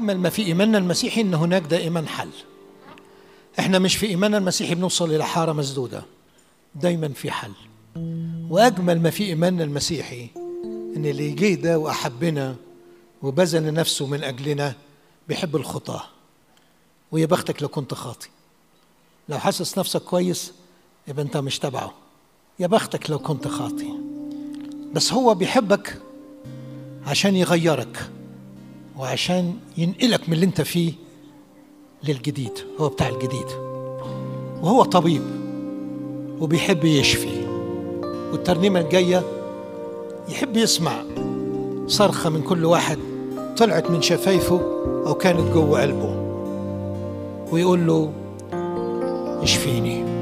أجمل ما في إيماننا المسيحي إن هناك دائما حل إحنا مش في إيماننا المسيحي بنوصل إلى حارة مسدودة دايما في حل وأجمل ما في إيماننا المسيحي إن اللي جه ده وأحبنا وبذل نفسه من أجلنا بيحب الخطاة ويا بختك لو كنت خاطي لو حاسس نفسك كويس يبقى أنت مش تبعه يا بختك لو كنت خاطي بس هو بيحبك عشان يغيرك وعشان ينقلك من اللي انت فيه للجديد هو بتاع الجديد وهو طبيب وبيحب يشفي والترنيمة الجاية يحب يسمع صرخة من كل واحد طلعت من شفايفه أو كانت جوه قلبه ويقول له اشفيني